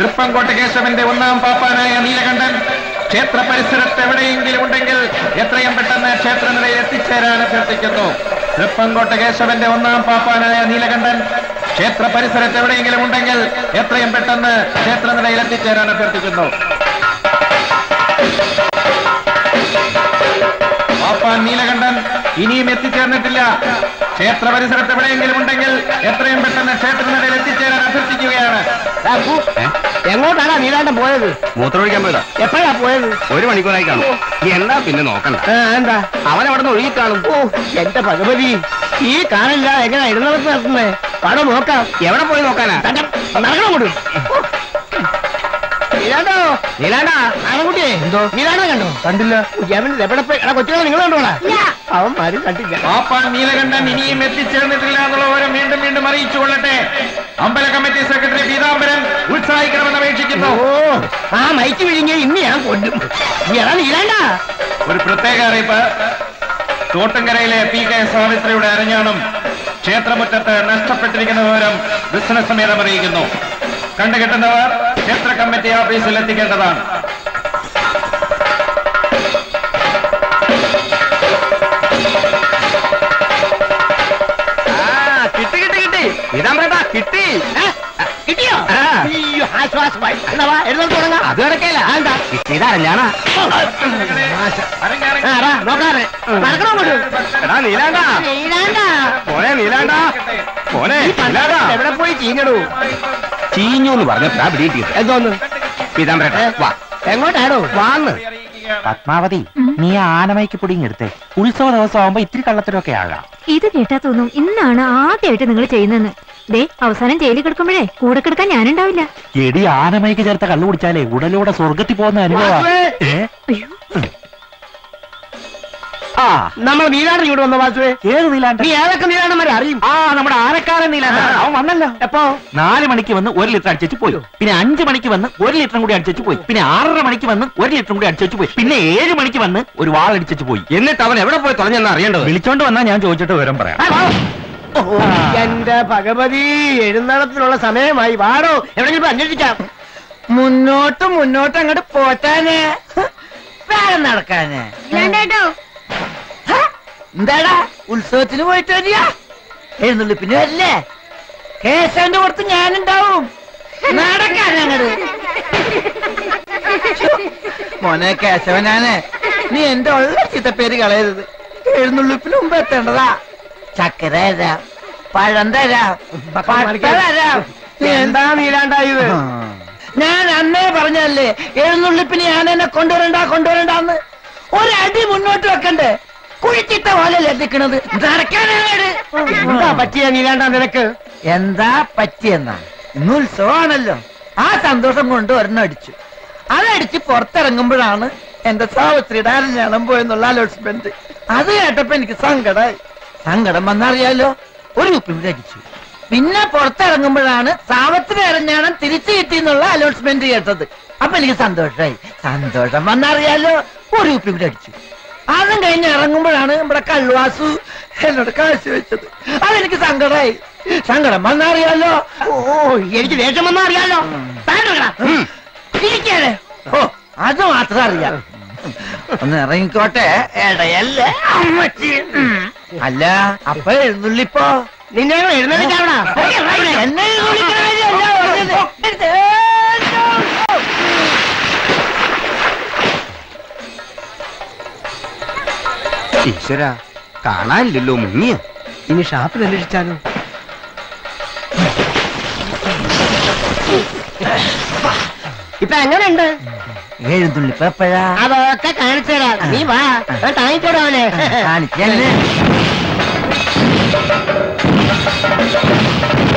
തൃപ്പങ്കോട്ട കേശവന്റെ ഒന്നാം പാപ്പാനായ നീലകണ്ഠൻ ക്ഷേത്ര പരിസരത്ത് എവിടെയെങ്കിലും ഉണ്ടെങ്കിൽ എത്രയും പെട്ടെന്ന് ക്ഷേത്രനിലയിൽ എത്തിച്ചേരാൻ അഭ്യർത്ഥിക്കുന്നു തൃപ്പങ്കോട്ട കേശവന്റെ ഒന്നാം പാപ്പാനായ നീലകണ്ഠൻ ക്ഷേത്ര പരിസരത്ത് എവിടെയെങ്കിലും ഉണ്ടെങ്കിൽ എത്രയും പെട്ടെന്ന് ക്ഷേത്രനിലയിൽ എത്തിച്ചേരാൻ അഭ്യർത്ഥിക്കുന്നു പാപ്പാൻ നീലകണ്ഠൻ ഇനിയും എത്തിച്ചേർന്നിട്ടില്ല ക്ഷേത്ര പരിസരത്ത് എവിടെയെങ്കിലും ഉണ്ടെങ്കിൽ എത്രയും പെട്ടെന്ന് ക്ഷേത്രനിലയിൽ എത്തിച്ചേരാൻ അഭ്യർത്ഥിക്കുകയാണ് എങ്ങോട്ടാണ് നീലാണ്ടം പോയത് മൂത്രമൊഴിക്കാൻ പോയതാ എപ്പോഴാ പോയത് ഒരു മണിക്കൂറായി കാണും എന്നാ പിന്നെ നോക്കണ്ട ആ, എന്താ അവൻ അവിടെ നിന്ന് ഒഴുകി കാണും ഓ എന്റെ ഭഗവതി ഈ കാണില്ല എങ്ങനെ ഇടുന്നിടത്ത് നിർത്തുന്നേ പടം നോക്കാം എവിടെ പോയി നോക്കാനാ നടക്കണം കൊണ്ട് നീലാണ്ടോ നീലാണ്ടാ ആണക്കുട്ടിയെ എന്തോ നീലാണ്ടോ കണ്ടോ കണ്ടില്ല അവൻ എവിടെ പോയി എടാ കൊച്ചുകളെ നിങ്ങൾ കണ്ടോടാ അവൻ ആരും കണ്ടില്ല പാപ്പാൻ നീലകണ്ഠൻ ഇനിയും എത്തിച്ചേർന്നിട്ടില്ല എന്നുള്ള വിവരം വീണ്ടും വീണ്ടും അറിയിച്ചു കൊള്ളട്ടെ അമ്പല കമ്മിറ്റി സെക്രട്ടറി പീതാംബരൻ ഉത്സാഹിക്കണമെന്ന് അപേക്ഷിക്കുന്നു ഓ ആ മൈക്ക് വിഴുങ്ങിയ ഇന്ന് ഞാൻ കൊല്ലും എടാ നീലാണ്ടാ ഒരു പ്രത്യേക അറിയിപ്പ് തോട്ടുംകരയിലെ പി കെ സാവിത്രിയുടെ അരഞ്ഞാണം ക്ഷേത്രമുറ്റത്ത് നഷ്ടപ്പെട്ടിരിക്കുന്ന വിവരം ബിസിനസ് സമേതം അറിയിക്കുന്നു കണ്ടുകെട്ടുന്നവർ ക്ഷേത്ര കമ്മിറ്റി ഓഫീസിൽ എത്തിക്കേണ്ടതാണ് ആ കിട്ടി കിട്ടി കിട്ടി ഇതാ പറയട്ടാ കിട്ടി ഏ? കിട്ടിയോ ആ. അയ്യോ ആശ്വാസമായി എന്നാ വാ എഴുന്നേറ്റ് തുടങ്ങാം അത് കിടക്കയില്ല എന്താ കിട്ടിയത് അറിഞ്ഞാണാ ആ, വാ, നോക്കാതെ നടക്കണോ അങ്ങോട്ട്? എടാ നീലാണ്ടാ നീലാണ്ടാ. പോനെ നീലാണ്ടാ പോനെ ഈ പണ്ടാരം നീലാണ്ടാ എവിടെ പോയി ചീഞ്ഞടൂ ചീഞ്ഞു എന്ന് പറഞ്ഞ പിടിയിട്ട് എന്തോന്ന് പീതാംബരട്ടെ വാ എങ്ങോട്ടാടോ വാന്ന് പത്മാവതി നീ ആ ആനമയ്ക്ക് പുടിങ്ങെടുത്തേ ഉത്സവ ദിവസം ആവുമ്പോ ഇത്തിരി കള്ളത്തരമൊക്കെ ആകാം ഇത് കേട്ടാ തോന്നും ഇന്നാണ് ആദ്യമായിട്ട് നിങ്ങൾ ചെയ്യുന്നതെന്ന് ദേ അവസാനം ജയിലിൽ കിടക്കുമ്പോഴേ കൂടെ കിടക്കാൻ ഞാനുണ്ടാവില്ല എടി ആനമയ്ക്ക് ചേർത്ത കള്ളു കുടിച്ചാലേ ഉടലൂടെ സ്വർഗത്തിൽ പോകുന്ന അനുഭവ ഏ അയ്യോ ആ നമ്മൾ നീലാണ്ടൻ ഇങ്ങോട്ട് വന്ന വാസുവേ ഏത് നീലാണ്ട നീ ഏതൊക്കെ നീലാണ്ടന്മാരെ അറിയും ആ നമ്മുടെ ആനക്കാരൻ നീലാണ്ട അവൻ വന്നല്ലോ എപ്പോ നാല് മണിക്ക് വന്ന് ഒരു ലിറ്റർ അടിച്ചു പോയി പിന്നെ അഞ്ചു മണിക്ക് വന്ന് ഒരു ലിറ്ററും കൂടി അടിച്ചു പോയി പിന്നെ ആറര മണിക്ക് വന്ന് ഒരു ലിറ്ററും കൂടി അടിച്ചു പോയി പിന്നെ ഏഴ് മണിക്ക് വന്ന് ഒരു വാൾ അടിച്ചു പോയി എന്നിട്ട് അവൻ എവിടെ പോയി തുളഞ്ഞെന്ന് അറിയേണ്ടത് വിളിച്ചോണ്ട് വന്നാ ഞാൻ ചോദിച്ചിട്ട് വിവരം പറയാം എന്റെ ഭഗവതി എഴുന്നള്ളത്തിനുള്ള സമയമായി വാടോ എവിടെങ്കിലും പോയി അന്വേഷിക്കാം മുന്നോട്ട് മുന്നോട്ട് അങ്ങോട്ട് പോറ്റാനേ വേറെ നടക്കാനേ ഹ? എന്താടാ ഉത്സവത്തിന് പോയിട്ട് വരിക എഴുന്നള്ളി പിന്നെ വരില്ലേ കേശവന്റെ പുറത്ത് ഞാനുണ്ടാവും നടക്കാൻ അങ്ങട് മോനെ കേശവനാണ് നീ എന്റെ ഉള്ള ചിത്തപ്പേര് കളയരുത് എഴുന്നള്ളിപ്പിന് മുമ്പ് എത്തേണ്ടതാ ചക്കര തരാം പഴം തരാം പട്ട തരാം എന്താ നീലാണ്ടായത് ഞാൻ അന്നേ പറഞ്ഞല്ലേ എഴുന്നള്ളിപ്പിന് ഞാൻ എന്നെ കൊണ്ടുവരണ്ട കൊണ്ടുവരണ്ടെന്ന് ഒരടി മുന്നോട്ട് വെക്കണ്ടേ കുഴിച്ചിട്ട പോലെ ലഭിക്കണത് നടക്കാനാണ് എന്താ പറ്റിയ നീലാണ്ട നിനക്ക് എന്താ പറ്റിയെന്നാ ഇന്ന് ഉത്സവമാണല്ലോ ആ സന്തോഷം കൊണ്ട് ഒരെണ്ണം അടിച്ചു അതടിച്ച് പുറത്തിറങ്ങുമ്പോഴാണ് എന്റെ സാവിത്രിയുടെ അരഞ്ഞാണം പോയെന്നുള്ള അലോട്ട്മെന്റ് അത് കേട്ടപ്പോ എനിക്ക് സങ്കടമായി സങ്കടം വന്നറിയാലോ ഒരു ഉപ്പിൽ അടിച്ചു പിന്നെ പുറത്തിറങ്ങുമ്പോഴാണ് സാവത്തിന് അരഞ്ഞാണം തിരിച്ചു കിട്ടി എന്നുള്ള അലോട്ട്മെന്റ് കേട്ടത് അപ്പൊ എനിക്ക് സന്തോഷമായി സന്തോഷം വന്നറിയാലോ ഒരു ഉപ്പിൽ അടിച്ചു അതും കഴിഞ്ഞ് ഇറങ്ങുമ്പോഴാണ് നമ്മുടെ കള്ളുവാസു എന്നോട് കാശ് വെച്ചത് അതെനിക്ക് സങ്കടമായി സങ്കടം വന്നറിയാലോ ഓ എനിക്ക് ദേഷ്യം വന്നറിയാലോ ഇരിക്കാതെ ഓ അത് മാത്രം അറിയാം ഒന്ന് ഇറങ്ങിക്കോട്ടെ ഇടയല്ലേ അമ്മച്ചി ഉം. അല്ല അപ്പൊ എഴുന്നള്ളിപ്പോ നിന്നെ എഴുന്നള്ളിക്കാവണ എന്നെ എഴുന്നള്ളിക്കണ കാര്യമല്ല പറഞ്ഞത്. ഈശ്വര കാണാനില്ലല്ലോ മുങ്ങിയ ഇനി ഷാപ്പിൽ അന്വേഷിച്ചാലോ ഇപ്പൊ എങ്ങനെയുണ്ട് എഴുന്നള്ളിപ്പ് എപ്പോഴാ അതൊക്കെ കാണിച്ചു തരാം നീ വാ കാണിച്ചോടാവനെ കാണിച്ചല്ലേ